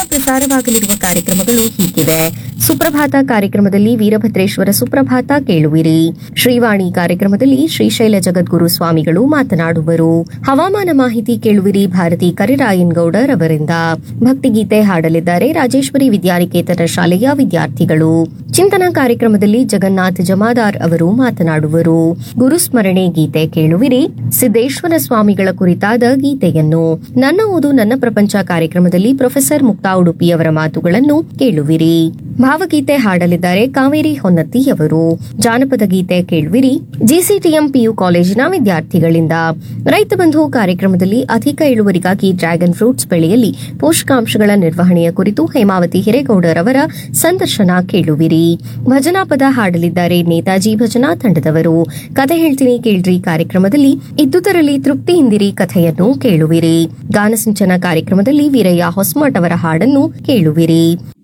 ಪ್ರಸಾರವಾಗಲಿರುವ ಕಾರ್ಯಕ್ರಮಗಳು ಹೀಗಿವೆ ಸುಪ್ರಭಾತ ಕಾರ್ಯಕ್ರಮದಲ್ಲಿ ವೀರಭದ್ರೇಶ್ವರ ಸುಪ್ರಭಾತ ಕೇಳುವಿರಿ ಶ್ರೀವಾಣಿ ಕಾರ್ಯಕ್ರಮದಲ್ಲಿ ಶ್ರೀಶೈಲ ಜಗದ್ಗುರು ಸ್ವಾಮಿಗಳು ಮಾತನಾಡುವರು ಹವಾಮಾನ ಮಾಹಿತಿ ಕೇಳುವಿರಿ ಭಾರತಿ ಕರಿರಾಯನ್ ಗೌಡರ್ ಅವರಿಂದ ಭಕ್ತಿಗೀತೆ ಹಾಡಲಿದ್ದಾರೆ ರಾಜೇಶ್ವರಿ ವಿದ್ಯಾನಿಕೇತನ ಶಾಲೆಯ ವಿದ್ಯಾರ್ಥಿಗಳು ಚಿಂತನ ಕಾರ್ಯಕ್ರಮದಲ್ಲಿ ಜಗನ್ನಾಥ್ ಜಮಾದಾರ್ ಅವರು ಮಾತನಾಡುವರು ಗುರುಸ್ಮರಣೆ ಗೀತೆ ಕೇಳುವಿರಿ ಸಿದ್ದೇಶ್ವರ ಸ್ವಾಮಿಗಳ ಕುರಿತಾದ ಗೀತೆಯನ್ನು ನನ್ನ ಓದು ನನ್ನ ಪ್ರಪಂಚ ಕಾರ್ಯಕ್ರಮದಲ್ಲಿ ಪ್ರೊಫೆಸರ್ ಮುಕ್ತಾ ಉಡುಪಿಯವರ ಮಾತುಗಳನ್ನು ಕೇಳುವಿರಿ ಭಾವಗೀತೆ ಹಾಡಲಿದ್ದಾರೆ ಕಾವೇರಿ ಹೊನ್ನತ್ತಿ ಅವರು ಜಾನಪದ ಗೀತೆ ಕೇಳುವಿರಿ ಜಿಸಿಟಿಎಂ ಪಿಯು ಕಾಲೇಜಿನ ವಿದ್ಯಾರ್ಥಿಗಳಿಂದ ರೈತ ಬಂಧು ಕಾರ್ಯಕ್ರಮದಲ್ಲಿ ಅಧಿಕ ಇಳುವರಿಗಾಗಿ ಡ್ರ್ಯಾಗನ್ ಫ್ರೂಟ್ಸ್ ಬೆಳೆಯಲ್ಲಿ ಪೋಷಕಾಂಶಗಳ ನಿರ್ವಹಣೆಯ ಕುರಿತು ಹೇಮಾವತಿ ಹಿರೇಗೌಡರ್ ಅವರ ಸಂದರ್ಶನ ಕೇಳುವಿರಿ ಭಜನಾ ಪದ ಹಾಡಲಿದ್ದಾರೆ ನೇತಾಜಿ ಭಜನಾ ತಂಡದವರು ಕಥೆ ಹೇಳ್ತೀನಿ ಕೇಳ್ರಿ ಕಾರ್ಯಕ್ರಮದಲ್ಲಿ ಇದ್ದುದರಲ್ಲಿ ತೃಪ್ತಿಯಿಂದಿರಿ ಕಥೆಯನ್ನು ಕೇಳುವಿರಿ ಗಾನಸಿಂಚನ ಕಾರ್ಯಕ್ರಮದಲ್ಲಿ ವೀರಯ್ಯ ಹೊಸಮಠ್ ಅವರ ಹಾಡನ್ನು ಕೇಳುವಿರಿ